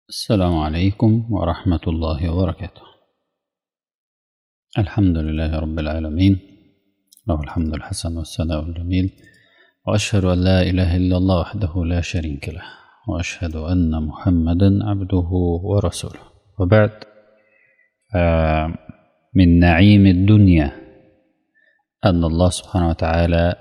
السلام عليكم ورحمة الله وبركاته الحمد لله رب العالمين له الحمد الحسن والثناء الجميل وأشهد أن لا إله إلا الله وحده لا شريك له وأشهد أن محمدا عبده ورسوله وبعد من نعيم الدنيا أن الله سبحانه وتعالى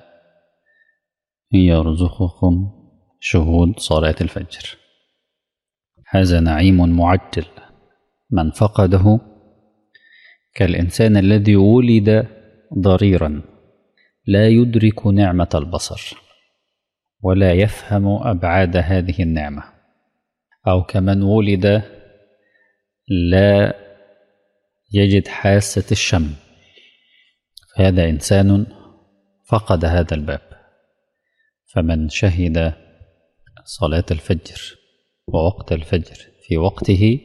يرزقكم شهود صلاة الفجر هذا نعيم معجل من فقده كالإنسان الذي ولد ضريرا لا يدرك نعمة البصر ولا يفهم أبعاد هذه النعمة أو كمن ولد لا يجد حاسة الشم فهذا إنسان فقد هذا الباب فمن شهد صلاة الفجر ووقت الفجر في وقته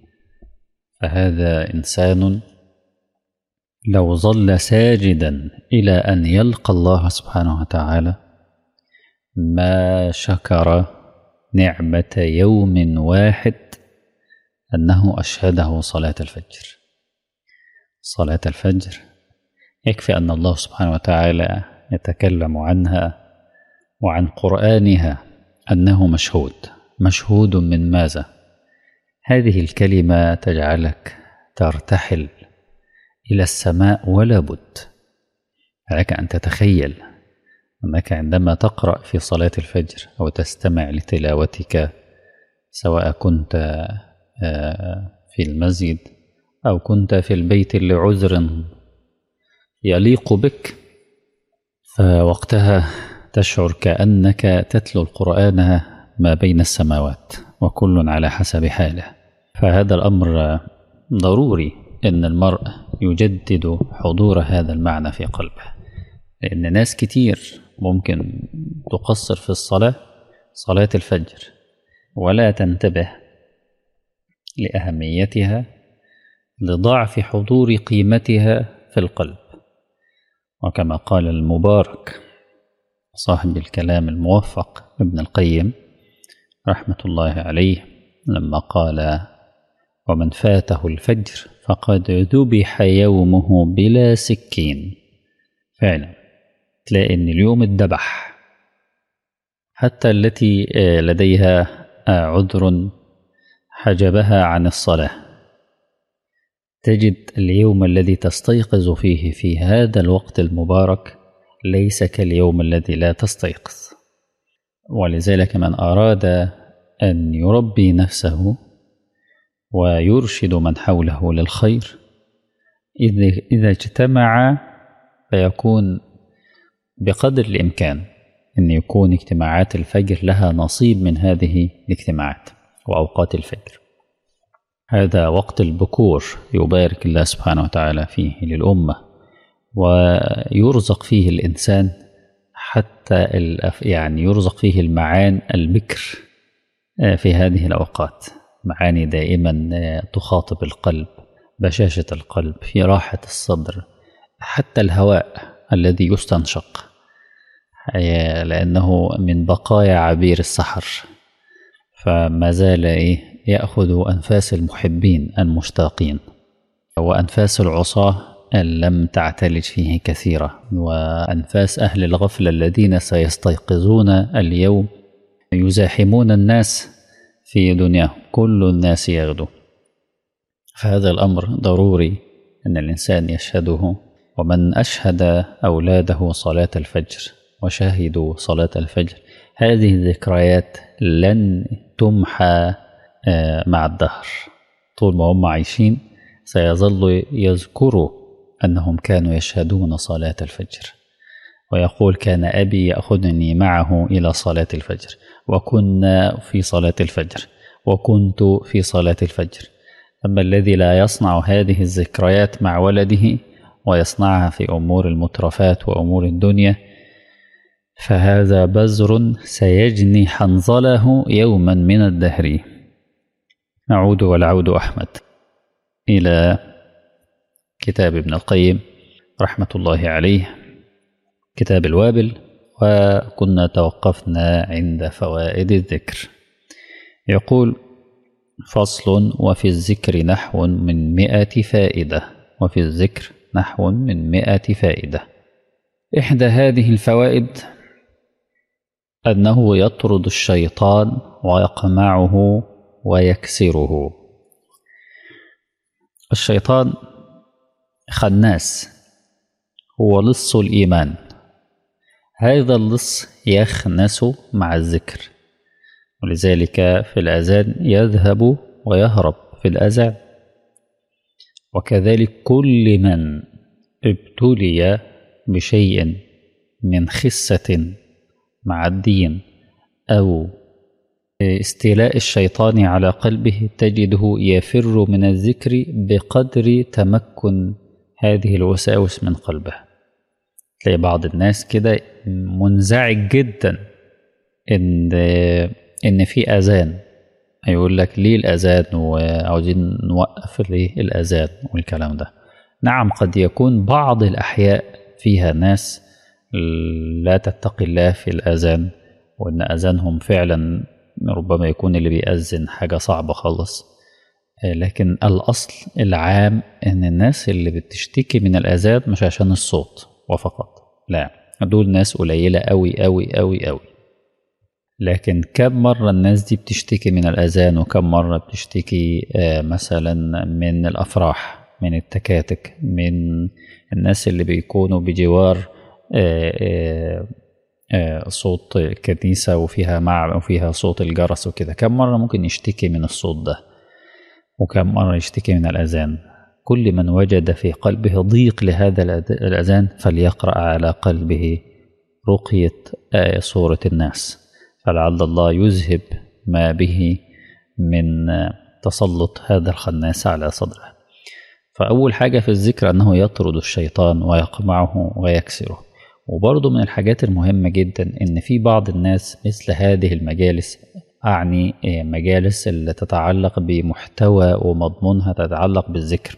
فهذا إنسان لو ظل ساجدا إلى أن يلقى الله سبحانه وتعالى ما شكر نعمة يوم واحد أنه أشهده صلاة الفجر صلاة الفجر يكفي أن الله سبحانه وتعالى يتكلم عنها وعن قرآنها أنه مشهود مشهود من ماذا هذه الكلمة تجعلك ترتحل إلى السماء ولا بد عليك أن تتخيل أنك عندما تقرأ في صلاة الفجر أو تستمع لتلاوتك سواء كنت في المسجد أو كنت في البيت لعذر يليق بك فوقتها تشعر كأنك تتلو القرآن ما بين السماوات وكل على حسب حاله فهذا الأمر ضروري أن المرء يجدد حضور هذا المعنى في قلبه لأن ناس كتير ممكن تقصر في الصلاة صلاة الفجر ولا تنتبه لأهميتها لضعف حضور قيمتها في القلب وكما قال المبارك صاحب الكلام الموفق ابن القيم رحمة الله عليه لما قال ومن فاته الفجر فقد ذبح يومه بلا سكين فعلا تلاقي ان اليوم اتذبح حتى التي لديها عذر حجبها عن الصلاة تجد اليوم الذي تستيقظ فيه في هذا الوقت المبارك ليس كاليوم الذي لا تستيقظ ولذلك من أراد أن يربي نفسه ويرشد من حوله للخير إذا اجتمع فيكون بقدر الإمكان أن يكون اجتماعات الفجر لها نصيب من هذه الاجتماعات وأوقات الفجر هذا وقت البكور يبارك الله سبحانه وتعالى فيه للأمة ويرزق فيه الإنسان حتى يعني يرزق فيه المعان البكر في هذه الأوقات معاني دائما تخاطب القلب بشاشة القلب في راحة الصدر حتى الهواء الذي يستنشق لأنه من بقايا عبير السحر فما زال إيه يأخذ أنفاس المحبين المشتاقين وأنفاس العصاة لم تعتلج فيه كثيرة وأنفاس أهل الغفلة الذين سيستيقظون اليوم يزاحمون الناس في دنياهم كل الناس يغدو فهذا الأمر ضروري أن الإنسان يشهده ومن أشهد أولاده صلاة الفجر وشهدوا صلاة الفجر هذه الذكريات لن تمحى مع الدهر طول ما هم عايشين سيظل يذكروا أنهم كانوا يشهدون صلاة الفجر ويقول كان أبي يأخذني معه إلى صلاة الفجر وكنا في صلاة الفجر وكنت في صلاة الفجر أما الذي لا يصنع هذه الذكريات مع ولده ويصنعها في أمور المترفات وأمور الدنيا فهذا بزر سيجني حنظله يوما من الدهر نعود والعود أحمد إلى كتاب ابن القيم رحمة الله عليه كتاب الوابل وكنا توقفنا عند فوائد الذكر يقول فصل وفي الذكر نحو من مئة فائدة وفي الذكر نحو من مئة فائدة إحدى هذه الفوائد أنه يطرد الشيطان ويقمعه ويكسره الشيطان خناس هو لص الإيمان هذا اللص يخنس مع الذكر ولذلك في الأذان يذهب ويهرب في الأذان وكذلك كل من ابتلي بشيء من خسة مع الدين أو استيلاء الشيطان على قلبه تجده يفر من الذكر بقدر تمكن هذه الوساوس من قلبه تلاقي بعض الناس كده منزعج جدا ان ان في اذان يقول لك ليه الاذان وعاوزين نوقف ليه الاذان والكلام ده نعم قد يكون بعض الاحياء فيها ناس لا تتقي الله في الاذان وان اذانهم فعلا ربما يكون اللي بيأذن حاجة صعبة خالص لكن الأصل العام إن الناس اللي بتشتكي من الأذان مش عشان الصوت وفقط لا دول ناس قليلة أوي أوي أوي أوي لكن كم مرة الناس دي بتشتكي من الأذان وكم مرة بتشتكي مثلا من الأفراح من التكاتك من الناس اللي بيكونوا بجوار صوت كنيسة وفيها مع وفيها صوت الجرس وكده كم مرة ممكن يشتكي من الصوت ده وكم مرة يشتكي من الأذان كل من وجد في قلبه ضيق لهذا الأذان فليقرأ على قلبه رقية آية سورة الناس فلعل الله يذهب ما به من تسلط هذا الخناس على صدره فأول حاجة في الذكر أنه يطرد الشيطان ويقمعه ويكسره وبرضه من الحاجات المهمة جدا إن في بعض الناس مثل هذه المجالس أعني مجالس اللي تتعلق بمحتوى ومضمونها تتعلق بالذكر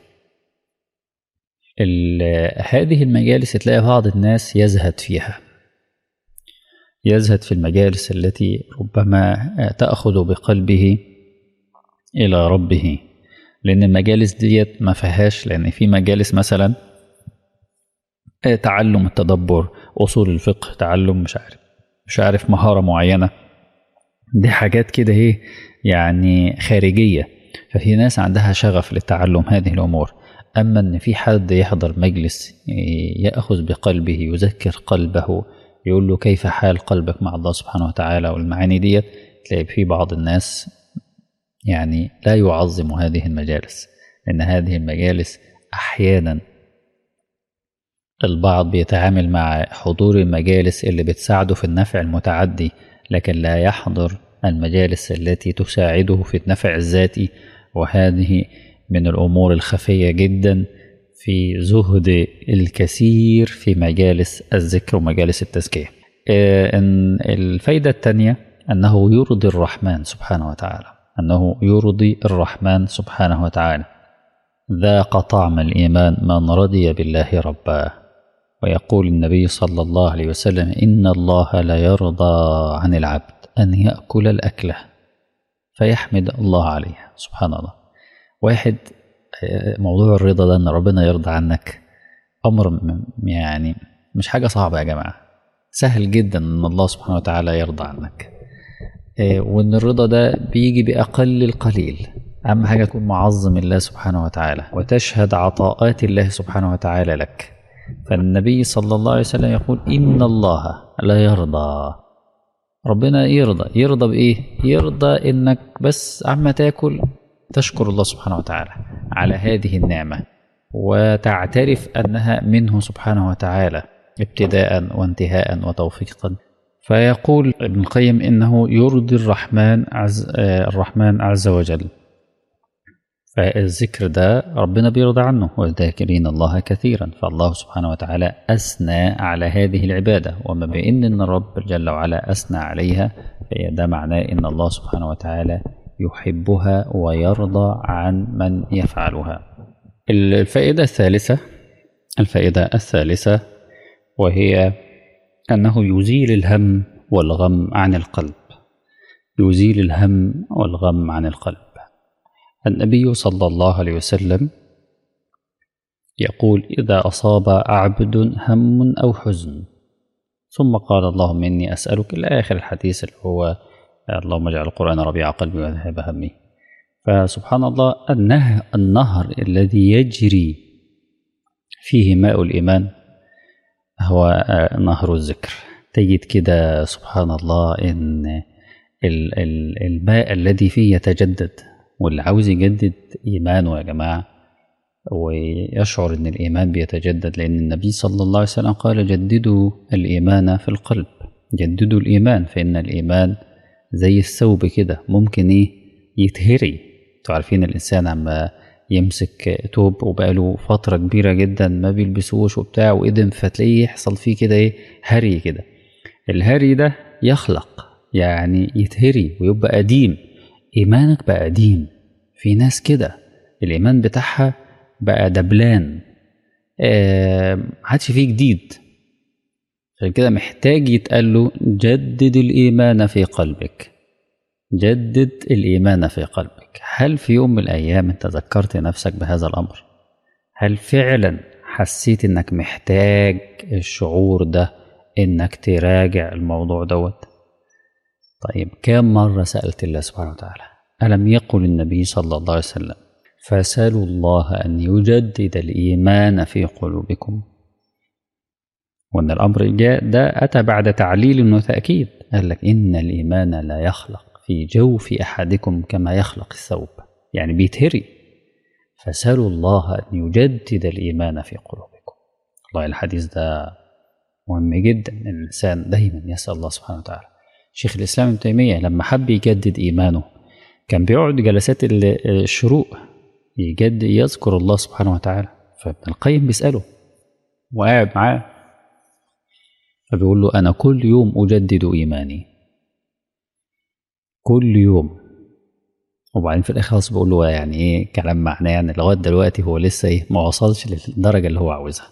هذه المجالس تلاقي بعض الناس يزهد فيها يزهد في المجالس التي ربما تأخذ بقلبه إلى ربه لأن المجالس ديت ما فيهاش لأن في مجالس مثلا تعلم التدبر اصول الفقه تعلم مش عارف مش عارف مهاره معينه دي حاجات كده ايه يعني خارجيه ففي ناس عندها شغف لتعلم هذه الامور اما ان في حد يحضر مجلس ياخذ بقلبه يذكر قلبه يقول له كيف حال قلبك مع الله سبحانه وتعالى والمعاني ديت تلاقي في بعض الناس يعني لا يعظم هذه المجالس لان هذه المجالس احيانا البعض بيتعامل مع حضور المجالس اللي بتساعده في النفع المتعدي لكن لا يحضر المجالس التي تساعده في النفع الذاتي وهذه من الأمور الخفية جدا في زهد الكثير في مجالس الذكر ومجالس التزكية الفايدة الثانية أنه يرضي الرحمن سبحانه وتعالى أنه يرضي الرحمن سبحانه وتعالى ذاق طعم الإيمان من رضي بالله ربا ويقول النبي صلى الله عليه وسلم إن الله لا يرضى عن العبد أن يأكل الأكلة فيحمد الله عليها سبحان الله واحد موضوع الرضا ده أن ربنا يرضى عنك أمر يعني مش حاجة صعبة يا جماعة سهل جدا أن الله سبحانه وتعالى يرضى عنك وأن الرضا ده بيجي بأقل القليل أهم حاجة تكون معظم الله سبحانه وتعالى وتشهد عطاءات الله سبحانه وتعالى لك فالنبي صلى الله عليه وسلم يقول إن الله لا يرضى ربنا يرضى يرضى بإيه؟ يرضى إنك بس عما تاكل تشكر الله سبحانه وتعالى على هذه النعمة وتعترف أنها منه سبحانه وتعالى ابتداء وانتهاء وتوفيقا فيقول ابن القيم إنه يرضي الرحمن عز, الرحمن عز وجل فالذكر ده ربنا بيرضى عنه والذاكرين الله كثيرا فالله سبحانه وتعالى أثنى على هذه العبادة وما بإن أن الرب جل وعلا أثنى عليها ده معناه أن الله سبحانه وتعالى يحبها ويرضى عن من يفعلها الفائدة الثالثة الفائدة الثالثة وهي أنه يزيل الهم والغم عن القلب يزيل الهم والغم عن القلب النبي صلى الله عليه وسلم يقول إذا أصاب عبد هم أو حزن ثم قال اللهم إني أسألك إلى آخر الحديث اللي هو اللهم اجعل القرآن ربيع قلبي وذهب همي فسبحان الله النهر, النهر الذي يجري فيه ماء الإيمان هو نهر الذكر تجد كده سبحان الله إن الماء الذي فيه يتجدد واللي عاوز يجدد إيمانه يا جماعة ويشعر ان الايمان بيتجدد لان النبي صلى الله عليه وسلم قال جددوا الايمان في القلب جددوا الايمان فان الايمان زي الثوب كده ممكن ايه يتهري انتوا عارفين الانسان عما يمسك توب وبقاله فترة كبيرة جدا ما بيلبسوش وبتاع وإدم فتلاقيه يحصل فيه كده ايه هري كده الهري ده يخلق يعني يتهري ويبقى قديم إيمانك بقى قديم في ناس كده الإيمان بتاعها بقى دبلان آه عادش فيه جديد عشان كده محتاج يتقال له جدد الإيمان في قلبك جدد الإيمان في قلبك هل في يوم من الأيام أنت ذكرت نفسك بهذا الأمر هل فعلا حسيت إنك محتاج الشعور ده إنك تراجع الموضوع دوت طيب كم مرة سألت الله سبحانه وتعالى ألم يقل النبي صلى الله عليه وسلم فسالوا الله أن يجدد الإيمان في قلوبكم وأن الأمر جاء ده أتى بعد تعليل وتأكيد قال لك إن الإيمان لا يخلق في جوف أحدكم كما يخلق الثوب يعني بيتهري فسالوا الله أن يجدد الإيمان في قلوبكم والله الحديث ده مهم جدا إن الإنسان دايما يسأل الله سبحانه وتعالى شيخ الإسلام ابن تيمية لما حب يجدد إيمانه كان بيقعد جلسات الشروق يجد يذكر الله سبحانه وتعالى فابن القيم بيسأله وقاعد معاه فبيقول له أنا كل يوم أجدد إيماني كل يوم وبعدين في الآخر خلاص بقول له يعني إيه كلام معناه يعني لغاية دلوقتي هو لسه إيه ما وصلش للدرجة اللي هو عاوزها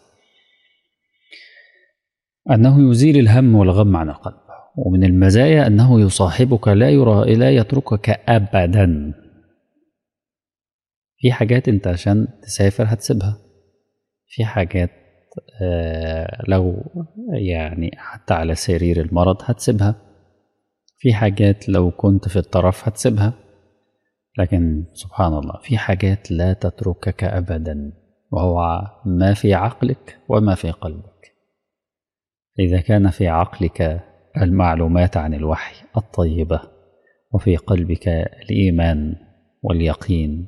أنه يزيل الهم والغم عن القلب ومن المزايا أنه يصاحبك لا يرى لا يتركك أبدا في حاجات انت عشان تسافر هتسيبها في حاجات آه لو يعني حتى على سرير المرض هتسيبها في حاجات لو كنت في الطرف هتسيبها لكن سبحان الله في حاجات لا تتركك أبدا وهو ما في عقلك وما في قلبك إذا كان في عقلك المعلومات عن الوحي الطيبة وفي قلبك الإيمان واليقين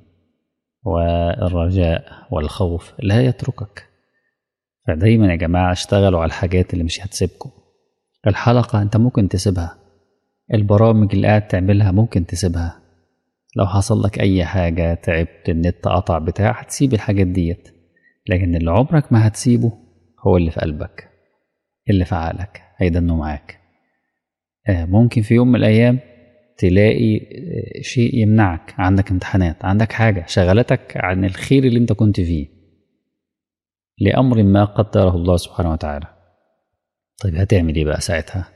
والرجاء والخوف لا يتركك فدايما يا جماعة اشتغلوا على الحاجات اللي مش هتسيبكم الحلقة انت ممكن تسيبها البرامج اللي قاعد تعملها ممكن تسيبها لو حصل لك اي حاجة تعبت النت قطع بتاع هتسيب الحاجات ديت لكن اللي عمرك ما هتسيبه هو اللي في قلبك اللي في عقلك هيدنه معاك آه ممكن في يوم من الايام تلاقي شيء يمنعك عندك امتحانات عندك حاجة شغلتك عن الخير اللي انت كنت فيه لأمر ما قدره الله سبحانه وتعالى طيب هتعمل ايه بقى ساعتها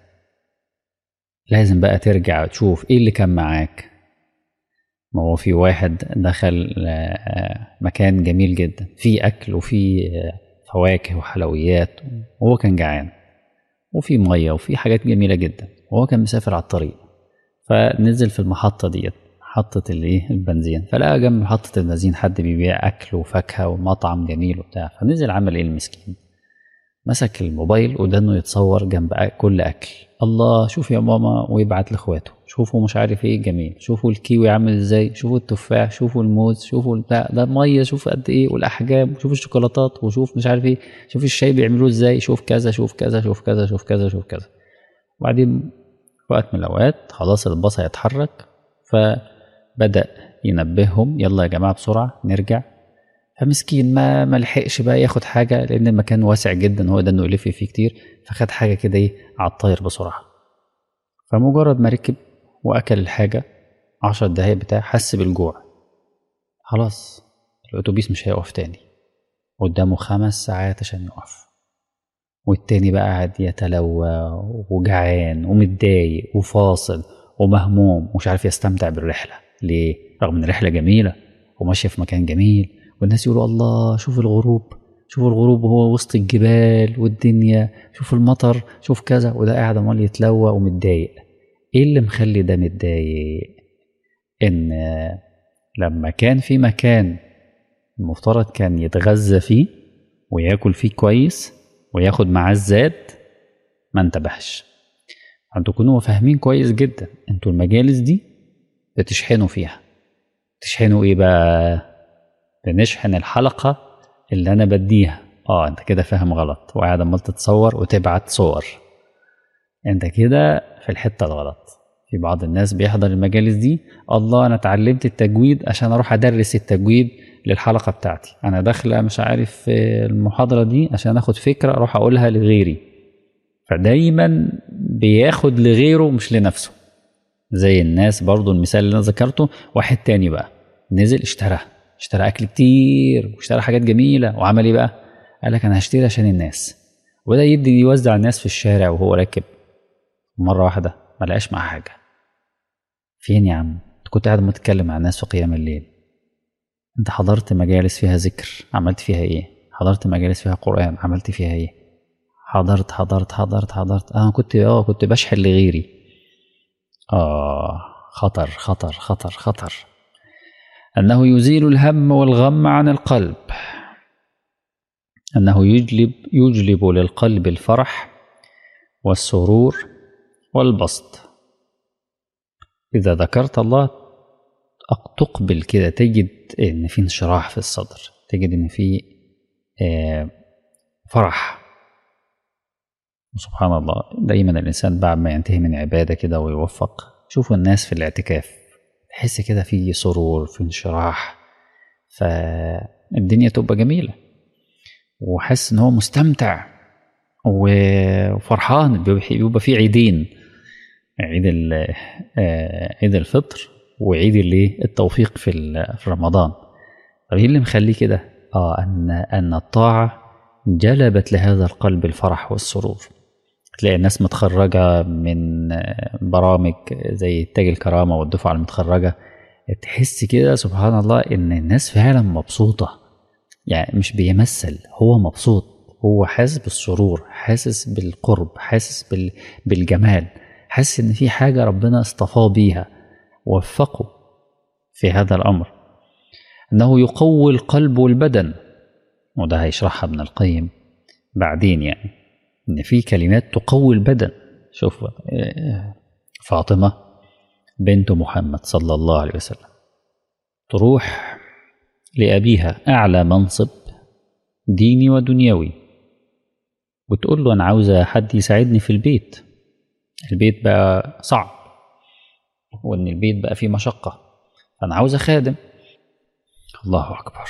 لازم بقى ترجع تشوف ايه اللي كان معاك ما هو في واحد دخل مكان جميل جدا فيه أكل وفيه فواكه وحلويات وهو كان جعان وفي مية وفي حاجات جميلة جدا وهو كان مسافر على الطريق فنزل في المحطة ديت محطة الايه البنزين فلقى جنب محطة البنزين حد بيبيع أكل وفاكهة ومطعم جميل وبتاع فنزل عمل ايه المسكين مسك الموبايل ودانه يتصور جنب كل أكل الله شوف يا ماما ويبعت لاخواته شوفوا مش عارف ايه جميل شوفوا الكيوي عامل ازاي شوفوا التفاح شوفوا الموز شوفوا البتاع ده الميه شوف قد ايه والاحجام شوف الشوكولاتات وشوف مش عارف ايه شوف الشاي بيعملوه ازاي شوف كذا شوف كذا شوف كذا شوف كذا شوف كذا وبعدين وقت من الأوقات خلاص الباص هيتحرك فبدأ ينبههم يلا يا جماعة بسرعة نرجع فمسكين ما ما لحقش بقى ياخد حاجة لأن المكان واسع جدا هو ده إنه يلف فيه كتير فخد حاجة كده إيه على الطاير بسرعة فمجرد ما ركب وأكل الحاجة عشر دقايق بتاع حس بالجوع خلاص الأتوبيس مش هيقف تاني قدامه خمس ساعات عشان يقف والتاني بقى قاعد يتلوى وجعان ومتضايق وفاصل ومهموم ومش عارف يستمتع بالرحلة ليه؟ رغم ان الرحلة جميلة وماشيه في مكان جميل والناس يقولوا الله شوف الغروب شوف الغروب وهو وسط الجبال والدنيا شوف المطر شوف كذا وده قاعد عمال يتلوى ومتضايق ايه اللي مخلي ده متضايق ان لما كان في مكان المفترض كان يتغذى فيه وياكل فيه كويس وياخد معاه الزاد ما انتبهش انتوا تكونوا فاهمين كويس جدا انتوا المجالس دي بتشحنوا فيها تشحنوا ايه بقى بنشحن الحلقه اللي انا بديها اه انت كده فاهم غلط وقاعد عمال تتصور وتبعت صور انت كده في الحته الغلط في بعض الناس بيحضر المجالس دي الله انا اتعلمت التجويد عشان اروح ادرس التجويد للحلقه بتاعتي انا داخله مش عارف المحاضره دي عشان اخد فكره اروح اقولها لغيري فدايما بياخد لغيره مش لنفسه زي الناس برضو المثال اللي انا ذكرته واحد تاني بقى نزل اشترى اشترى اكل كتير واشترى حاجات جميله وعمل ايه بقى قال لك انا هشتري عشان الناس وده يدي يوزع الناس في الشارع وهو راكب مره واحده ما لقاش معاه حاجه فين يا عم انت كنت قاعد بتتكلم مع الناس في قيام الليل انت حضرت مجالس فيها ذكر عملت فيها ايه حضرت مجالس فيها قران عملت فيها ايه حضرت حضرت حضرت حضرت انا كنت اه كنت بشحن لغيري اه خطر خطر خطر خطر انه يزيل الهم والغم عن القلب انه يجلب يجلب للقلب الفرح والسرور والبسط اذا ذكرت الله تقبل كده تجد ان في انشراح في الصدر تجد ان في آه فرح سبحان الله دايما الانسان بعد ما ينتهي من عباده كده ويوفق شوفوا الناس في الاعتكاف تحس كده في سرور في انشراح فالدنيا تبقى جميله وحس ان هو مستمتع وفرحان بيبقى في عيدين عيد عيد الفطر وعيد الايه التوفيق في في رمضان طب ايه اللي مخليه كده اه ان ان الطاعه جلبت لهذا القلب الفرح والسرور تلاقي الناس متخرجة من برامج زي تاج الكرامة والدفعة المتخرجة تحس كده سبحان الله إن الناس فعلا مبسوطة يعني مش بيمثل هو مبسوط هو حاسس بالسرور حاسس بالقرب حاسس بال... بالجمال حاسس إن في حاجة ربنا اصطفاه بيها وفقه في هذا الأمر أنه يقوي القلب والبدن وده هيشرحها ابن القيم بعدين يعني ان في كلمات تقوي البدن شوف فاطمه بنت محمد صلى الله عليه وسلم تروح لابيها اعلى منصب ديني ودنيوي وتقول له انا عاوزه حد يساعدني في البيت البيت بقى صعب وان البيت بقى فيه مشقه فانا عاوزه خادم الله اكبر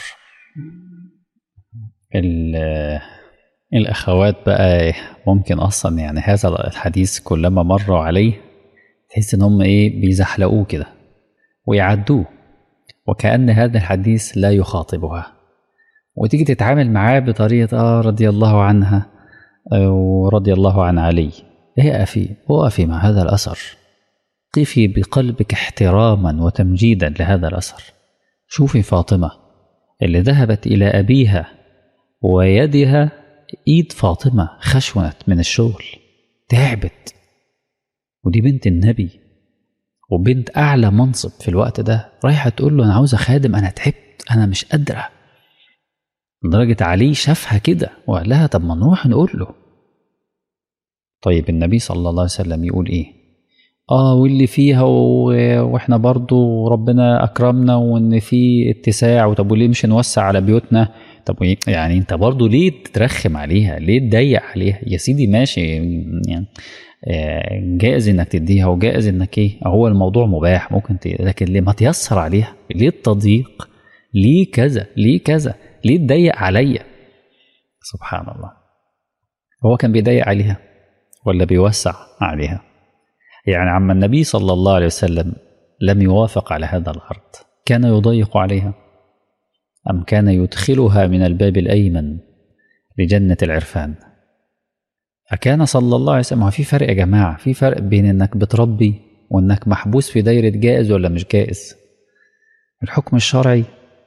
الأخوات بقى ممكن أصلا يعني هذا الحديث كلما مروا عليه تحس إن هم إيه بيزحلقوه كده ويعدوه وكأن هذا الحديث لا يخاطبها وتيجي تتعامل معاه بطريقة آه رضي الله عنها ورضي الله عن علي إيه أفي وقفي مع هذا الأثر قفي بقلبك احتراما وتمجيدا لهذا الأثر شوفي فاطمة اللي ذهبت إلى أبيها ويدها ايد فاطمه خشونت من الشغل تعبت ودي بنت النبي وبنت اعلى منصب في الوقت ده رايحه تقول له انا عاوزه خادم انا تعبت انا مش قادره لدرجه علي شافها كده وقال لها طب ما نروح نقول له طيب النبي صلى الله عليه وسلم يقول ايه اه واللي فيها و... واحنا برضو ربنا اكرمنا وان في اتساع وطب وليه مش نوسع على بيوتنا طب يعني انت برضو ليه تترخم عليها ليه تضيق عليها يا سيدي ماشي يعني جائز انك تديها وجائز انك ايه هو الموضوع مباح ممكن ت... لكن ليه ما تيسر عليها ليه التضييق ليه كذا ليه كذا ليه تضيق عليا سبحان الله هو كان بيضيق عليها ولا بيوسع عليها يعني عما النبي صلى الله عليه وسلم لم يوافق على هذا العرض كان يضيق عليها أم كان يدخلها من الباب الأيمن لجنة العرفان فكان صلى الله عليه وسلم في فرق يا جماعة في فرق بين إنك بتربي وإنك محبوس في دايرة جائز ولا مش جائز الحكم الشرعي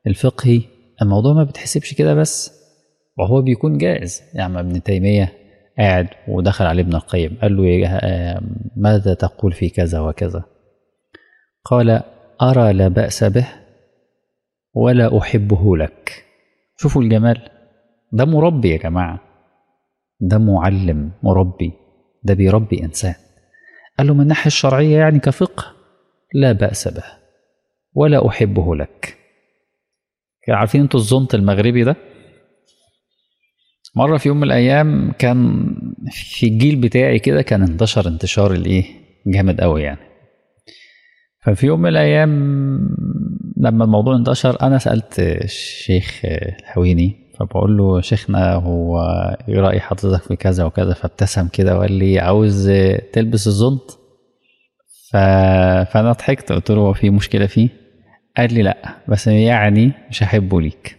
الفقهي الموضوع ما بتحسبش كده بس وهو بيكون جائز يعني ابن تيمية قاعد ودخل عليه ابن القيم قال له ماذا تقول في كذا وكذا قال أرى لا بأس به ولا أحبه لك شوفوا الجمال ده مربي يا جماعة ده معلم مربي ده بيربي إنسان قال له من الناحية الشرعية يعني كفقه لا بأس به ولا أحبه لك عارفين انتوا الزنط المغربي ده مرة في يوم من الأيام كان في الجيل بتاعي كده كان انتشر انتشار الإيه جامد قوي يعني ففي يوم من الأيام لما الموضوع انتشر أنا سألت الشيخ الحويني فبقول له شيخنا هو إيه رأي حضرتك في كذا وكذا فابتسم كده وقال لي عاوز تلبس الزنط ف... فأنا ضحكت قلت له هو في مشكلة فيه قال لي لا بس يعني مش هحبه ليك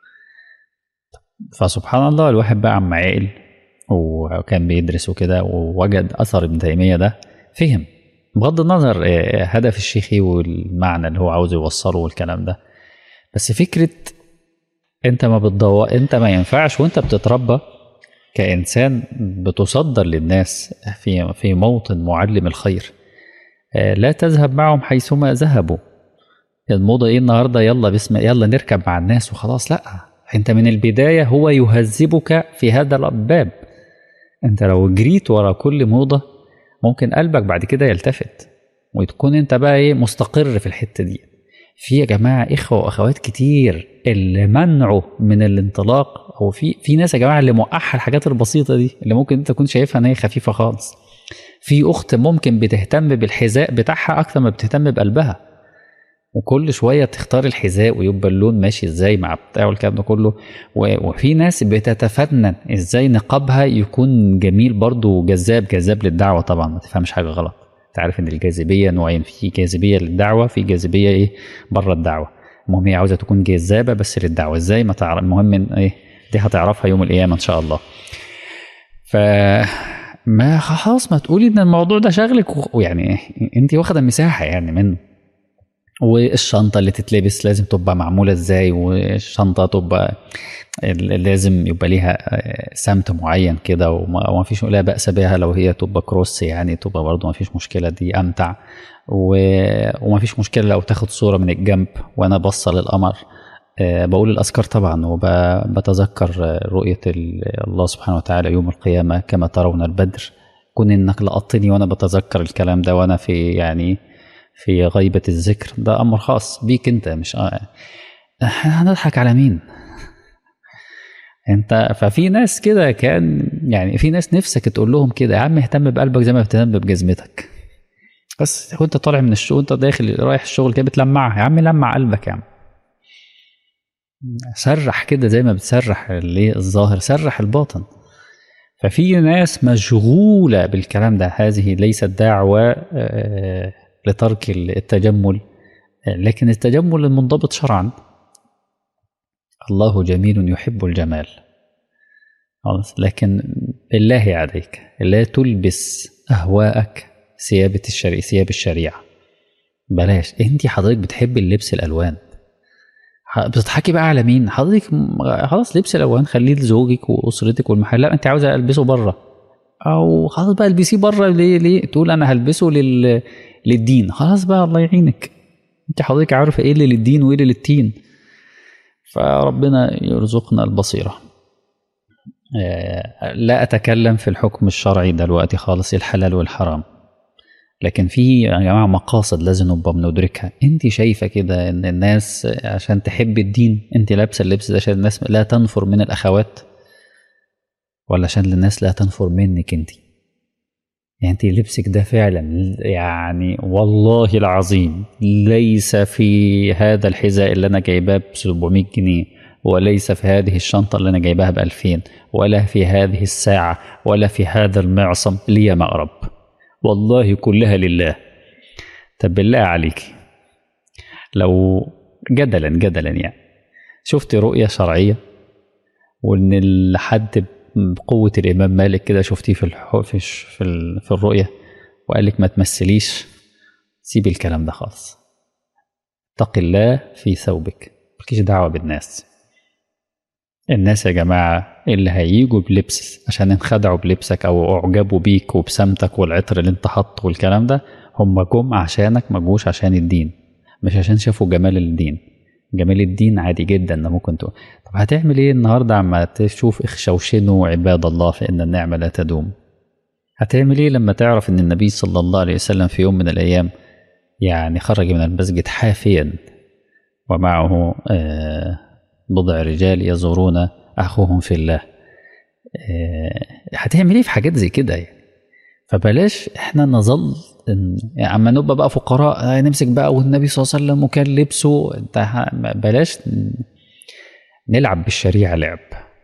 فسبحان الله الواحد بقى عم عاقل وكان بيدرس وكده ووجد اثر ابن تيميه ده فهم بغض النظر هدف الشيخي والمعنى اللي هو عاوز يوصله والكلام ده بس فكره انت ما بتضوء انت ما ينفعش وانت بتتربى كانسان بتصدر للناس في في موطن معلم الخير لا تذهب معهم حيثما ذهبوا الموضه ايه النهارده يلا بسم يلا نركب مع الناس وخلاص لا انت من البدايه هو يهذبك في هذا الباب انت لو جريت ورا كل موضه ممكن قلبك بعد كده يلتفت وتكون انت بقى ايه مستقر في الحته دي في يا جماعه اخوه واخوات كتير اللي منعوا من الانطلاق هو في في ناس يا جماعه اللي موقعها الحاجات البسيطه دي اللي ممكن انت تكون شايفها ان هي خفيفه خالص في اخت ممكن بتهتم بالحذاء بتاعها اكتر ما بتهتم بقلبها وكل شويه تختار الحذاء ويبقى اللون ماشي ازاي مع بتاع والكلام ده كله وفي ناس بتتفنن ازاي نقابها يكون جميل برضه وجذاب جذاب للدعوه طبعا ما تفهمش حاجه غلط انت عارف ان الجاذبيه نوعين في جاذبيه للدعوه في جاذبيه ايه بره الدعوه المهم هي عاوزه تكون جذابه بس للدعوه ازاي ما تعرف المهم ان ايه دي هتعرفها يوم القيامه ان شاء الله ف ما خلاص ما تقولي ان الموضوع ده شغلك ويعني انت واخده مساحه يعني منه والشنطه اللي تتلبس لازم تبقى معموله ازاي والشنطه تبقى لازم يبقى ليها سمت معين كده وما فيش لا باس بها لو هي تبقى كروس يعني تبقى برضه ما فيش مشكله دي امتع وما فيش مشكله لو تاخد صوره من الجنب وانا بصه للقمر بقول الاذكار طبعا وبتذكر رؤيه الله سبحانه وتعالى يوم القيامه كما ترون البدر كون انك لقطني وانا بتذكر الكلام ده وانا في يعني في غيبة الذكر ده أمر خاص بيك أنت مش آه. هنضحك على مين؟ انت ففي ناس كده كان يعني في ناس نفسك تقول لهم كده يا عم اهتم بقلبك زي ما بتهتم بجزمتك بس وانت طالع من الشغل وانت داخل رايح الشغل كده بتلمعها يا عم لمع قلبك يا عم سرح كده زي ما بتسرح الظاهر سرح الباطن ففي ناس مشغولة بالكلام ده هذه ليست دعوة لترك التجمل لكن التجمل المنضبط شرعا الله جميل يحب الجمال خلاص لكن بالله عليك لا تلبس أهواءك ثياب الشريعة ثياب الشريعة بلاش انت حضرتك بتحبي اللبس الألوان بتضحكي بقى على مين حضرتك خلاص لبس الألوان خليه لزوجك وأسرتك والمحل لا انت عاوزة ألبسه بره أو خلاص بقى البسيه بره ليه ليه تقول أنا هلبسه لل للدين خلاص بقى الله يعينك انت حضرتك عارفه ايه اللي للدين وايه اللي للتين فربنا يرزقنا البصيره لا اتكلم في الحكم الشرعي دلوقتي خالص الحلال والحرام لكن في يا جماعه مقاصد لازم نبقى بندركها انت شايفه كده ان الناس عشان تحب الدين انت لابسه اللبس ده عشان الناس لا تنفر من الاخوات ولا عشان الناس لا تنفر منك انت يعني انت لبسك ده فعلا يعني والله العظيم ليس في هذا الحذاء اللي انا جايباه ب 700 جنيه وليس في هذه الشنطة اللي أنا جايباها ب 2000 ولا في هذه الساعة ولا في هذا المعصم لي مأرب والله كلها لله طب بالله عليك لو جدلا جدلا يعني شفت رؤية شرعية وإن الحد بقوة الإمام مالك كده شفتيه في الح... في في, ال... في الرؤية وقال لك ما تمثليش سيبي الكلام ده خالص اتق الله في ثوبك مالكيش دعوة بالناس الناس يا جماعة اللي هيجوا بلبس عشان انخدعوا بلبسك أو أعجبوا بيك وبسمتك والعطر اللي انت حاطه والكلام ده هم جم عشانك ما جوش عشان الدين مش عشان شافوا جمال الدين جمال الدين عادي جدا ان ممكن تقول طب هتعمل ايه النهارده عما تشوف اخشوشنوا عباد الله فان النعمه لا تدوم هتعمل ايه لما تعرف ان النبي صلى الله عليه وسلم في يوم من الايام يعني خرج من المسجد حافيا ومعه آه بضع رجال يزورون اخوهم في الله آه هتعمل ايه في حاجات زي كده يعني فبلاش احنا نظل يعني اما نبقى بقى فقراء نمسك بقى والنبي صلى الله عليه وسلم وكان لبسه انت بلاش نلعب بالشريعه لعب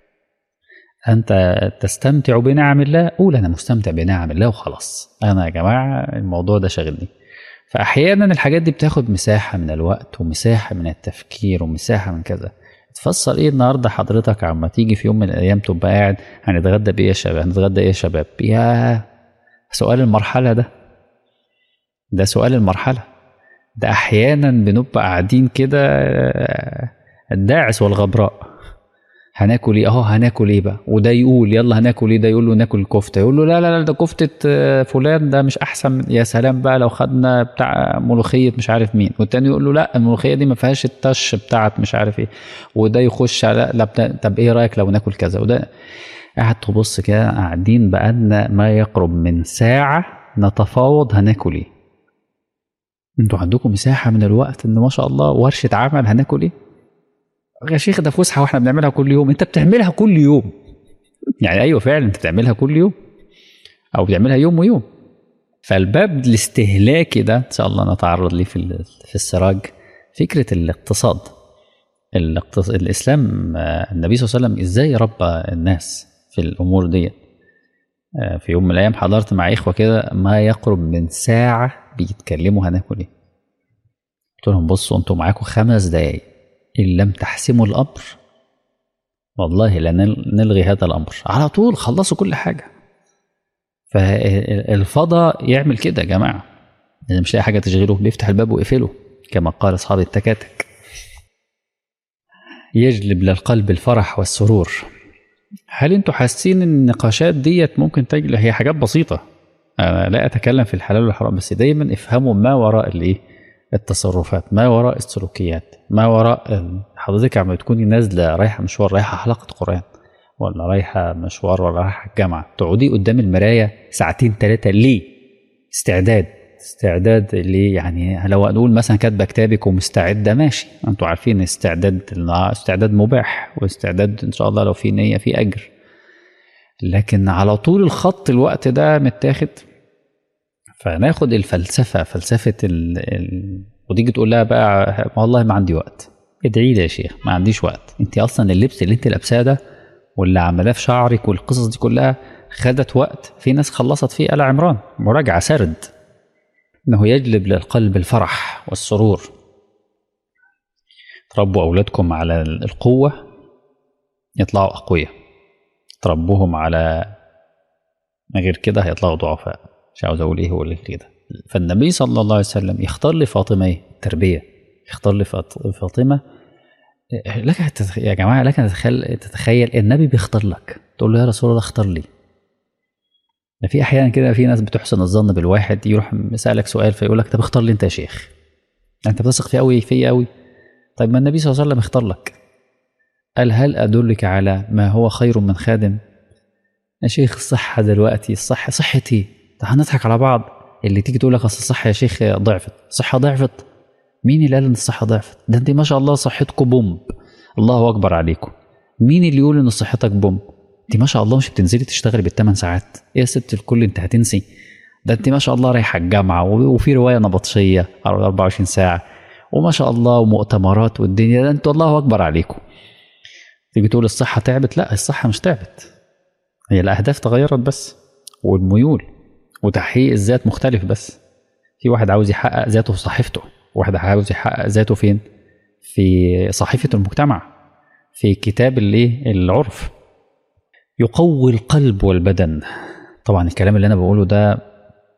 انت تستمتع بنعم الله قول انا مستمتع بنعم الله وخلاص انا يا جماعه الموضوع ده شاغلني فاحيانا الحاجات دي بتاخد مساحه من الوقت ومساحه من التفكير ومساحه من كذا تفسر ايه النهارده حضرتك عما تيجي في يوم من الايام تبقى قاعد هنتغدى بايه يا شباب هنتغدى ايه يا شباب يا سؤال المرحله ده ده سؤال المرحله ده احيانا بنبقى قاعدين كده الداعس والغبراء هناكل ايه اهو هناكل ايه بقى وده يقول يلا هناكل ايه ده يقول له ناكل كفته يقول له لا لا لا ده كفته فلان ده مش احسن يا سلام بقى لو خدنا بتاع ملوخيه مش عارف مين والتاني يقول له لا الملوخيه دي ما فيهاش التش بتاعت مش عارف ايه وده يخش على لا بتا... طب ايه رايك لو ناكل كذا وده قاعد تبص كده قاعدين بقالنا ما يقرب من ساعه نتفاوض هناكل ايه انتوا عندكم مساحه من الوقت ان ما شاء الله ورشه عمل هناكل ايه يا شيخ ده فسحه واحنا بنعملها كل يوم انت بتعملها كل يوم يعني ايوه فعلا انت بتعملها كل يوم او بتعملها يوم ويوم فالباب الاستهلاكي ده ان شاء الله نتعرض ليه في في السراج فكره الاقتصاد الاقتصاد الاسلام النبي صلى الله عليه وسلم ازاي ربى الناس في الامور دي في يوم من الايام حضرت مع اخوه كده ما يقرب من ساعه بيتكلموا هناكل ايه قلت لهم بصوا انتوا معاكم خمس دقايق إن لم تحسموا الأمر والله لنلغي هذا الأمر على طول خلصوا كل حاجة فالفضاء يعمل كده يا جماعة اللي مش لاقي حاجة تشغله بيفتح الباب ويقفله كما قال أصحاب التكاتك يجلب للقلب الفرح والسرور هل انتوا حاسين ان النقاشات ديت ممكن تجلب هي حاجات بسيطة أنا لا أتكلم في الحلال والحرام بس دايما افهموا ما وراء الإيه التصرفات ما وراء السلوكيات ما وراء حضرتك عم تكوني نازله رايحه مشوار رايحه حلقه قران ولا رايحه مشوار ولا رايحه الجامعه تقعدي قدام المرايه ساعتين ثلاثه ليه استعداد استعداد ليه يعني لو نقول مثلا كاتبه كتابك ومستعده ماشي انتوا عارفين استعداد استعداد مباح واستعداد ان شاء الله لو في نيه في اجر لكن على طول الخط الوقت ده متاخد فناخد الفلسفه فلسفه ال... ال... وتيجي تقول لها بقى والله ما عندي وقت ادعي لي يا شيخ ما عنديش وقت انت اصلا اللبس اللي انت لابساه ده واللي عملاه في شعرك والقصص دي كلها خدت وقت في ناس خلصت فيه آل عمران مراجعة سرد انه يجلب للقلب الفرح والسرور تربوا اولادكم على القوة يطلعوا اقوياء تربوهم على غير كده هيطلعوا ضعفاء مش عاوز اقول ايه هو اللي كده فالنبي صلى الله عليه وسلم يختار لفاطمه ايه التربيه يختار لفاطمه لك تتخ... يا جماعه لك تتخيل تتخيل النبي بيختار لك تقول له يا رسول الله اختار لي ده في احيانا كده في ناس بتحسن الظن بالواحد يروح يسالك سؤال فيقول لك طب اختار لي انت يا شيخ انت بتثق فيه قوي فيا قوي طيب ما النبي صلى الله عليه وسلم اختار لك قال هل ادلك على ما هو خير من خادم يا شيخ الصحه دلوقتي الصحه صحتي طب هنضحك على بعض اللي تيجي تقول لك اصل الصحه يا شيخ ضعفت الصحه ضعفت مين اللي قال ان الصحه ضعفت ده انت ما شاء الله صحتكم بوم الله اكبر عليكم مين اللي يقول ان صحتك بوم انت ما شاء الله مش بتنزلي تشتغلي بالثمان ساعات ايه يا ست الكل انت هتنسي ده انت ما شاء الله رايحه الجامعه وفي روايه نبطشيه 24 ساعه وما شاء الله ومؤتمرات والدنيا ده انتوا الله اكبر عليكم تيجي تقول الصحه تعبت لا الصحه مش تعبت هي الاهداف تغيرت بس والميول وتحقيق الذات مختلف بس في واحد عاوز يحقق ذاته في صحيفته واحد عاوز يحقق ذاته فين في صحيفة المجتمع في كتاب الايه العرف يقوي القلب والبدن طبعا الكلام اللي انا بقوله ده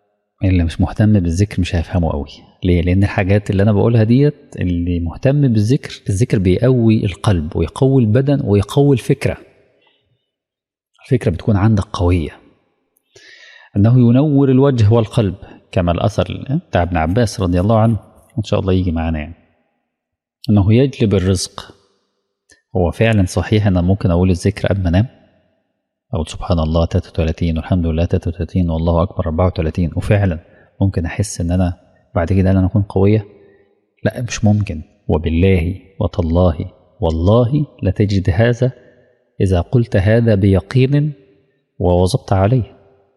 اللي مش مهتم بالذكر مش هيفهمه قوي ليه لان الحاجات اللي انا بقولها ديت اللي مهتم بالذكر الذكر بيقوي القلب ويقوي البدن ويقوي الفكره الفكره بتكون عندك قويه انه ينور الوجه والقلب كما الاثر بتاع ابن عباس رضي الله عنه ان شاء الله يجي معانا يعني انه يجلب الرزق هو فعلا صحيح ان ممكن اقول الذكر قبل ما انام اقول سبحان الله 33 والحمد لله 33 والله اكبر 34 وفعلا ممكن احس ان انا بعد كده انا اكون قويه لا مش ممكن وبالله وتالله والله لتجد هذا اذا قلت هذا بيقين وواظبت عليه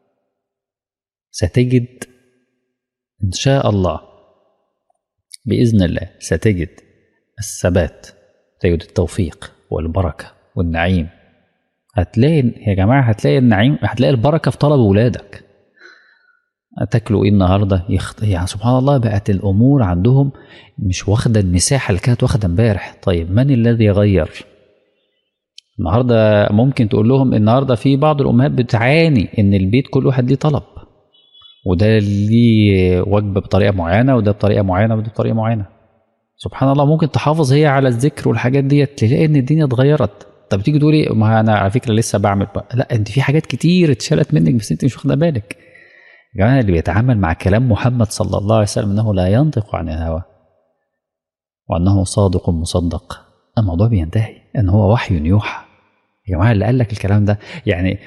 ستجد ان شاء الله باذن الله ستجد الثبات تجد التوفيق والبركه والنعيم هتلاقي يا جماعه هتلاقي النعيم هتلاقي البركه في طلب ولادك تاكلوا ايه النهارده يخت... يعني سبحان الله بقت الامور عندهم مش واخده المساحه اللي كانت واخده امبارح طيب من الذي غير النهارده ممكن تقول لهم النهارده في بعض الامهات بتعاني ان البيت كل واحد ليه طلب وده ليه وجبه بطريقه معينه وده بطريقه معينه وده بطريقه معينه سبحان الله ممكن تحافظ هي على الذكر والحاجات ديت تلاقي ان الدنيا اتغيرت طب تيجي تقولي ما انا على فكره لسه بعمل بقى. لا انت في حاجات كتير اتشالت منك بس انت مش واخده بالك يا جماعه اللي بيتعامل مع كلام محمد صلى الله عليه وسلم انه لا ينطق عن الهوى وانه صادق مصدق الموضوع بينتهي ان هو وحي يوحى يا جماعه اللي قال لك الكلام ده يعني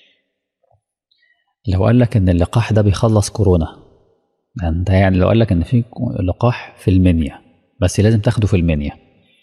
لو قال لك ان اللقاح ده بيخلص كورونا انت يعني لو قال لك ان في لقاح في المنيا بس لازم تاخده في المنيا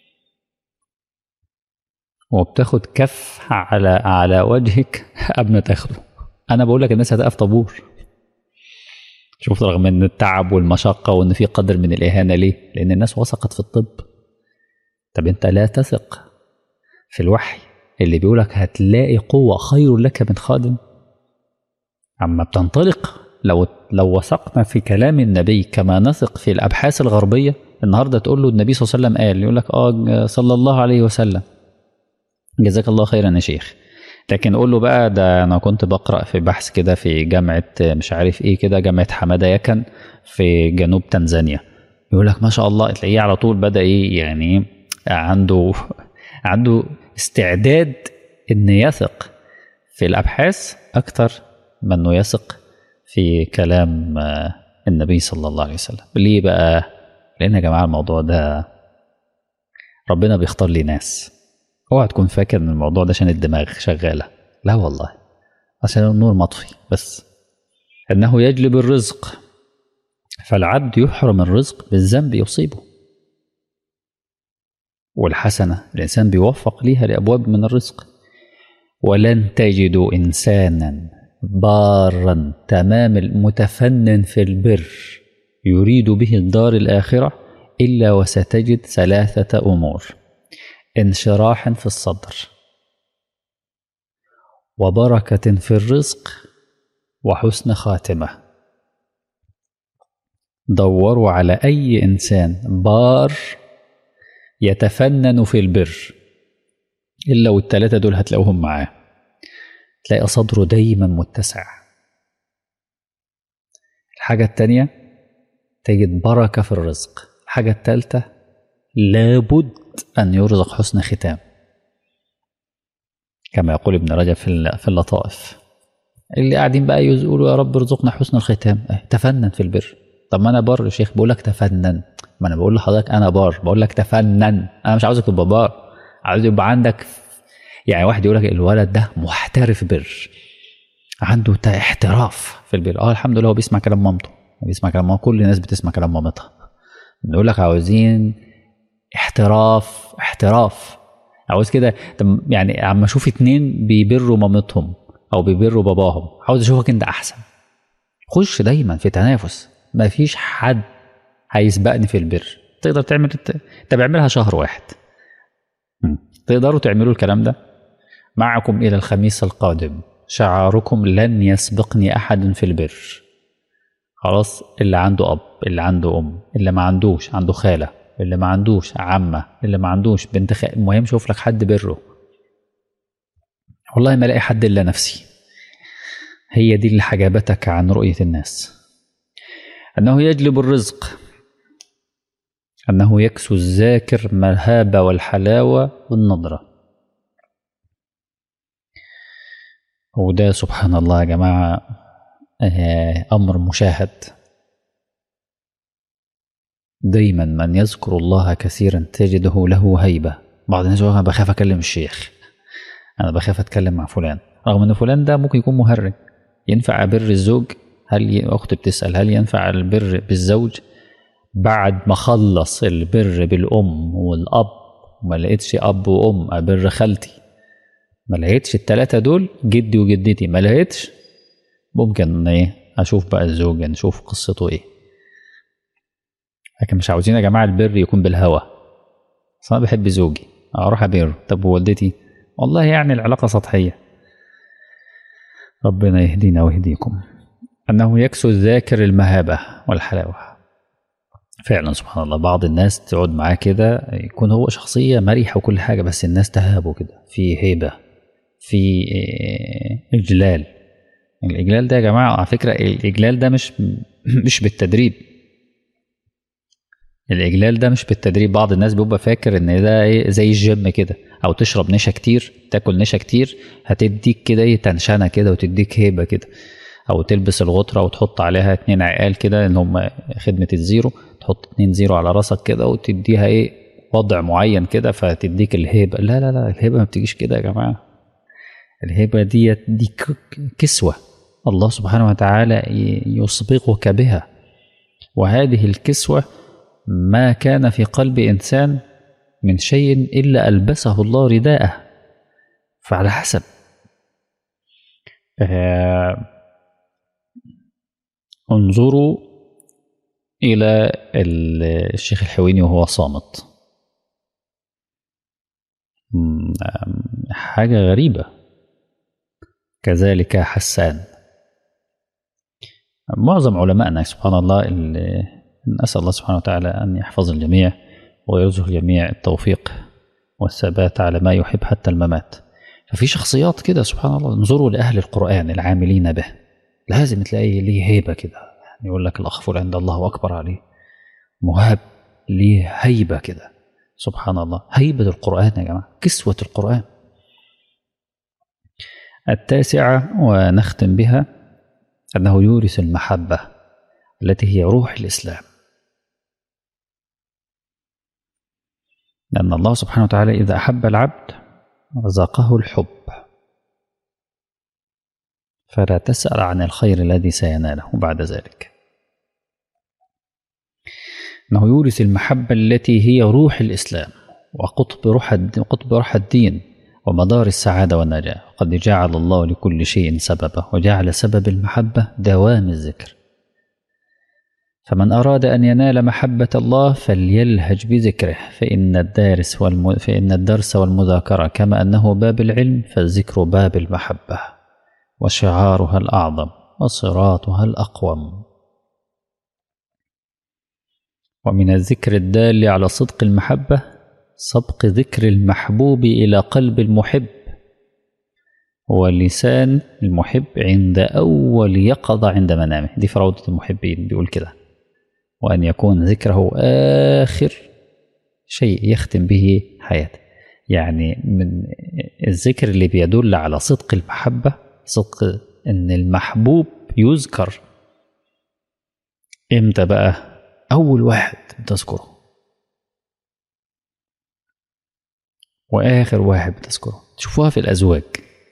وبتاخد كف على على وجهك قبل ما تاخده انا بقول لك الناس هتقف طابور شوف رغم ان التعب والمشقه وان في قدر من الاهانه ليه لان الناس وثقت في الطب طب انت لا تثق في الوحي اللي بيقولك هتلاقي قوه خير لك من خادم اما بتنطلق لو لو وثقنا في كلام النبي كما نثق في الابحاث الغربيه النهارده تقول له النبي صلى الله عليه وسلم قال يقول لك اه صلى الله عليه وسلم جزاك الله خيرا يا شيخ لكن قول له بقى ده انا كنت بقرا في بحث كده في جامعه مش عارف ايه كده جامعه حماده يكن في جنوب تنزانيا يقول لك ما شاء الله تلاقيه على طول بدا ايه يعني عنده عنده استعداد ان يثق في الابحاث اكتر من انه يثق في كلام النبي صلى الله عليه وسلم ليه بقى لان يا جماعه الموضوع ده ربنا بيختار لي ناس اوعى تكون فاكر ان الموضوع ده عشان الدماغ شغاله لا والله عشان النور مطفي بس انه يجلب الرزق فالعبد يحرم الرزق بالذنب يصيبه والحسنه الانسان بيوفق ليها لابواب من الرزق ولن تجدوا انسانا بارا تمام المتفنن في البر يريد به الدار الاخره الا وستجد ثلاثه امور انشراح في الصدر وبركه في الرزق وحسن خاتمه دوروا على اي انسان بار يتفنن في البر الا والثلاثه دول هتلاقوهم معاه تلاقي صدره دايما متسع الحاجه التانيه تجد بركه في الرزق الحاجه الثالثه لابد أن يرزق حسن ختام كما يقول ابن رجب في اللطائف اللي قاعدين بقى يقولوا يا رب ارزقنا حسن الختام تفنن في البر طب ما انا بار يا شيخ بقول لك تفنن ما انا بقول لحضرتك انا بار بقول لك تفنن انا مش عاوزك تبقى بار عاوز يبقى عندك يعني واحد يقول لك الولد ده محترف بر عنده احتراف في البر اه الحمد لله هو بيسمع كلام مامته بيسمع كلام مامته كل الناس بتسمع كلام مامتها بنقول لك عاوزين احتراف احتراف عاوز كده يعني عم اشوف اتنين بيبروا مامتهم او بيبروا باباهم عاوز اشوفك انت احسن خش دايما في تنافس مفيش حد هيسبقني في البر تقدر تعمل انت بعملها شهر واحد تقدروا تعملوا الكلام ده معكم الى الخميس القادم شعاركم لن يسبقني احد في البر خلاص اللي عنده اب اللي عنده ام اللي ما عندوش عنده خاله اللي ما عندوش عمة اللي ما عندوش بنت خ... المهم شوف لك حد بره والله ما الاقي حد الا نفسي هي دي اللي حجابتك عن رؤية الناس أنه يجلب الرزق أنه يكسو الذاكر المهابة والحلاوة والنضرة وده سبحان الله يا جماعة أمر مشاهد دايما من يذكر الله كثيرا تجده له هيبة بعض الناس يقول أنا بخاف أكلم الشيخ أنا بخاف أتكلم مع فلان رغم أن فلان ده ممكن يكون مهرج ينفع أبر الزوج هل ي... أختي بتسأل هل ينفع البر بالزوج بعد ما خلص البر بالأم والأب وما لقيتش أب وأم أبر خالتي ما لقيتش التلاتة دول جدي وجدتي ما لقيتش ممكن ايه اشوف بقى الزوج نشوف قصته ايه لكن مش عاوزين يا جماعه البر يكون بالهوى اصل انا بحب زوجي اروح ابر طب ووالدتي والله يعني العلاقه سطحيه ربنا يهدينا ويهديكم انه يكسو الذاكر المهابه والحلاوه فعلا سبحان الله بعض الناس تقعد معاه كده يكون هو شخصيه مريحه وكل حاجه بس الناس تهابه كده في هيبه في اجلال الاجلال ده يا جماعه على فكره الاجلال ده مش مش بالتدريب الاجلال ده مش بالتدريب بعض الناس بيبقى فاكر ان ده ايه زي الجيم كده او تشرب نشا كتير تاكل نشا كتير هتديك كده ايه تنشنه كده وتديك هيبه كده او تلبس الغطره وتحط عليها اتنين عقال كده ان هم خدمه الزيرو تحط اتنين زيرو على راسك كده وتديها ايه وضع معين كده فتديك الهيبه لا لا لا الهيبه ما بتجيش كده يا جماعه الهبة دي دي كسوة الله سبحانه وتعالى يسبقك بها وهذه الكسوة ما كان في قلب إنسان من شيء إلا ألبسه الله رداءه فعلى حسب آه انظروا إلى الشيخ الحويني وهو صامت حاجة غريبة كذلك حسان معظم علمائنا سبحان الله نسأل الله سبحانه وتعالى أن يحفظ الجميع ويرزق الجميع التوفيق والثبات على ما يحب حتى الممات ففي شخصيات كده سبحان الله انظروا لأهل القرآن العاملين به لازم تلاقي ليه هيبة كده يعني يقول لك الأخ فلان عند الله أكبر عليه مهاب ليه هيبة كده سبحان الله هيبة القرآن يا جماعة كسوة القرآن التاسعة ونختم بها أنه يورث المحبة التي هي روح الإسلام لأن الله سبحانه وتعالى إذا أحب العبد رزقه الحب فلا تسأل عن الخير الذي سيناله بعد ذلك أنه يورث المحبة التي هي روح الإسلام وقطب روح قطب روح الدين ومدار السعادة والنجاة قد جعل الله لكل شيء سببا وجعل سبب المحبة دوام الذكر فمن أراد أن ينال محبة الله فليلهج بذكره فإن الدارس والم... فإن الدرس والمذاكرة كما أنه باب العلم فالذكر باب المحبة وشعارها الأعظم وصراطها الأقوم ومن الذكر الدال على صدق المحبة سبق ذكر المحبوب إلى قلب المحب ولسان المحب عند أول يقظة عند منامه دي في روضة المحبين بيقول كده وأن يكون ذكره آخر شيء يختم به حياته يعني من الذكر اللي بيدل على صدق المحبة صدق أن المحبوب يذكر إمتى بقى أول واحد تذكره وآخر واحد بتذكره تشوفوها في الأزواج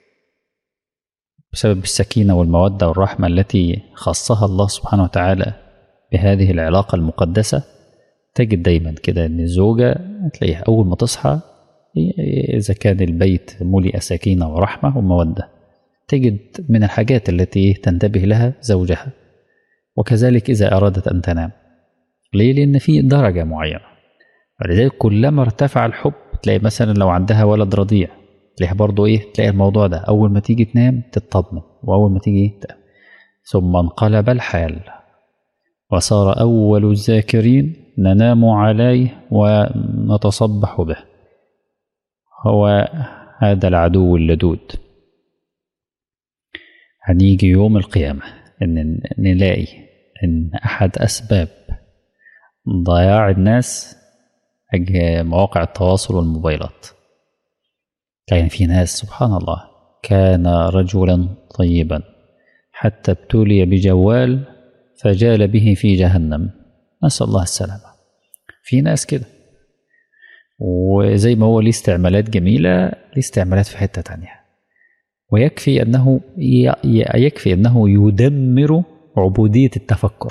بسبب السكينة والمودة والرحمة التي خصها الله سبحانه وتعالى بهذه العلاقة المقدسة تجد دايما كده ان الزوجة تلاقيها أول ما تصحى إذا كان البيت ملئ سكينة ورحمة ومودة تجد من الحاجات التي تنتبه لها زوجها وكذلك إذا أرادت أن تنام ليه؟ لأن في درجة معينة ولذلك كلما ارتفع الحب تلاقي مثلا لو عندها ولد رضيع تلاقيها برضو إيه تلاقي الموضوع ده أول ما تيجي تنام تطمن وأول ما تيجي تنام ثم انقلب الحال وصار أول الذاكرين ننام عليه ونتصبح به هو هذا العدو اللدود هنيجي يوم القيامة إن نلاقي إن أحد أسباب ضياع الناس مواقع التواصل والموبايلات كان في ناس سبحان الله كان رجلا طيبا حتى ابتلي بجوال فجال به في جهنم نسأل الله السلامة في ناس كده وزي ما هو ليه استعمالات جميلة ليه استعمالات في حتة تانية ويكفي أنه يكفي أنه يدمر عبودية التفكر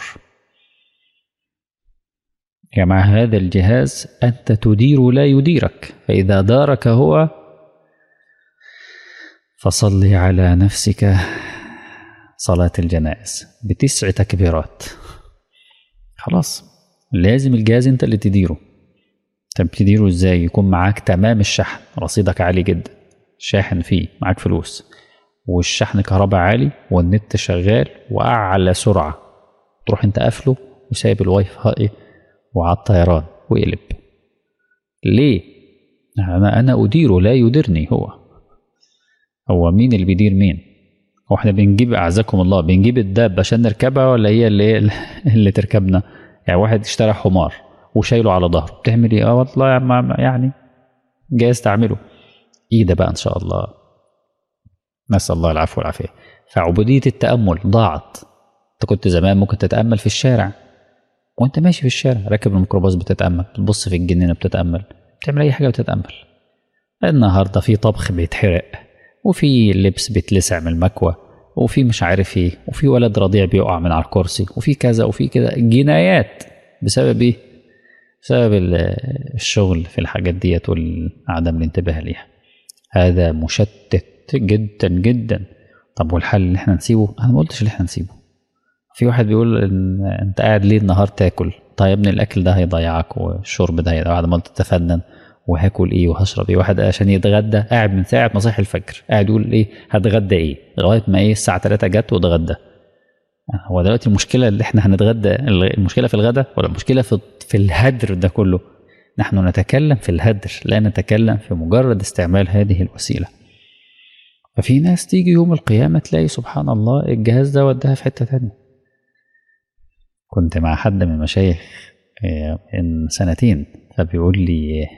يا مع هذا الجهاز أنت تدير لا يديرك فإذا دارك هو فصل على نفسك صلاة الجنائز بتسع تكبيرات خلاص لازم الجهاز انت اللي تديره طب تديره ازاي يكون معاك تمام الشحن رصيدك عالي جدا شاحن فيه معاك فلوس والشحن كهرباء عالي والنت شغال واعلى سرعه تروح انت قافله وسايب الواي فاي وعلى الطيران ويقلب ليه انا انا اديره لا يديرني هو هو مين اللي بيدير مين هو احنا بنجيب اعزكم الله بنجيب الدابه عشان نركبها ولا هي اللي اللي تركبنا يعني واحد اشترى حمار وشايله على ظهره بتعمل ايه اه والله يعني جايز تعمله ايه ده بقى ان شاء الله نسال الله العفو والعافيه فعبوديه التامل ضاعت انت كنت زمان ممكن تتامل في الشارع وانت ماشي في الشارع راكب الميكروباص بتتامل بتبص في الجنينه بتتامل بتعمل اي حاجه بتتامل النهارده في طبخ بيتحرق وفي لبس بيتلسع من المكوى وفي مش عارف ايه وفي ولد رضيع بيقع من على الكرسي وفي كذا وفي كذا جنايات بسبب ايه بسبب الشغل في الحاجات ديت وعدم الانتباه ليها هذا مشتت جدا جدا طب والحل اللي احنا نسيبه انا ما قلتش اللي احنا نسيبه في واحد بيقول ان انت قاعد ليه النهار تاكل طيب يا ابني الاكل ده هيضيعك والشرب ده هيضيعك بعد ما تتفنن وهاكل ايه وهشرب ايه واحد عشان يتغدى قاعد من ساعه ما صحي الفجر قاعد يقول ايه هتغدى ايه لغايه ما ايه الساعه 3 جت واتغدى هو دلوقتي المشكله اللي احنا هنتغدى المشكله في الغداء ولا المشكله في في الهدر ده كله نحن نتكلم في الهدر لا نتكلم في مجرد استعمال هذه الوسيله ففي ناس تيجي يوم القيامه تلاقي سبحان الله الجهاز ده وداها في حته تانية كنت مع حد من المشايخ من سنتين فبيقول لي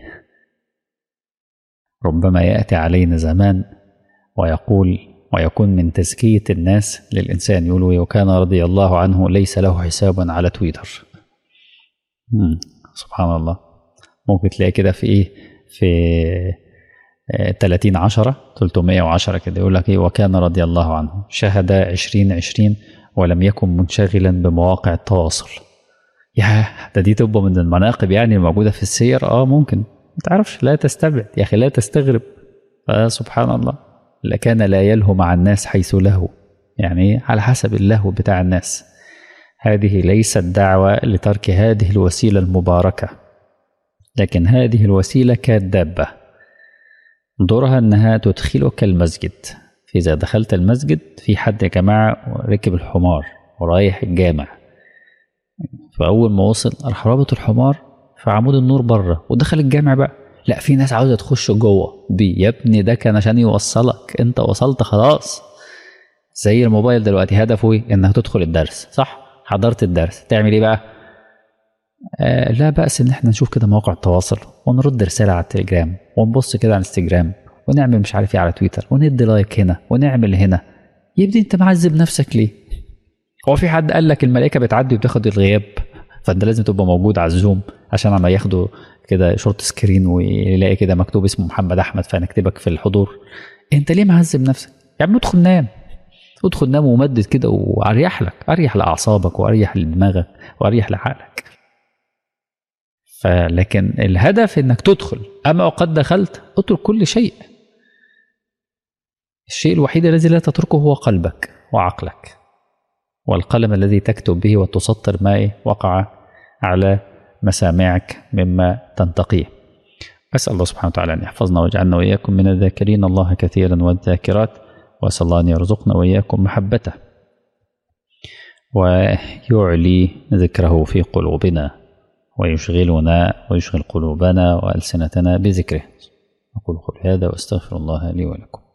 ربما ياتي علينا زمان ويقول ويكون من تزكية الناس للإنسان يقول وكان رضي الله عنه ليس له حساب على تويتر مم. سبحان الله ممكن تلاقي كده في إيه في 30 10 310 كده يقول لك إيه وكان رضي الله عنه شهد 2020 ولم يكن منشغلا بمواقع التواصل يا ده دي تبقى من المناقب يعني الموجودة في السير اه ممكن ما تعرفش لا تستبعد يا أخي لا تستغرب فسبحان الله لكان لا يلهو مع الناس حيث لهو يعني على حسب اللهو بتاع الناس هذه ليست دعوة لترك هذه الوسيلة المباركة لكن هذه الوسيلة كالدابة دورها أنها تدخلك المسجد فإذا دخلت المسجد في حد يا جماعة ركب الحمار ورايح الجامع فأول ما وصل راح رابط الحمار في عمود النور بره ودخل الجامع بقى لا في ناس عاوزه تخش جوه بيه يا ابني ده كان عشان يوصلك انت وصلت خلاص زي الموبايل دلوقتي هدفه ايه انك تدخل الدرس صح حضرت الدرس تعمل ايه بقى آه لا بأس ان احنا نشوف كده مواقع التواصل ونرد رساله على التليجرام ونبص كده على الانستجرام ونعمل مش عارف ايه على تويتر وندي لايك هنا ونعمل هنا يبدي انت معذب نفسك ليه هو في حد قال لك الملائكه بتعدي وبتاخد الغياب فانت لازم تبقى موجود على الزوم عشان لما ياخدوا كده شورت سكرين ويلاقي كده مكتوب اسمه محمد احمد فنكتبك في الحضور انت ليه معذب نفسك يا عم ادخل نام ادخل نام ومدد كده واريح لك اريح لاعصابك واريح لدماغك واريح لعقلك فلكن الهدف انك تدخل اما وقد دخلت اترك كل شيء الشيء الوحيد الذي لا تتركه هو قلبك وعقلك والقلم الذي تكتب به وتسطر ما وقع على مسامعك مما تنتقيه أسأل الله سبحانه وتعالى أن يحفظنا ويجعلنا وإياكم من الذاكرين الله كثيرا والذاكرات وأسأل الله أن يرزقنا وإياكم محبته ويعلي ذكره في قلوبنا ويشغلنا ويشغل قلوبنا وألسنتنا بذكره أقول قولي هذا وأستغفر الله لي ولكم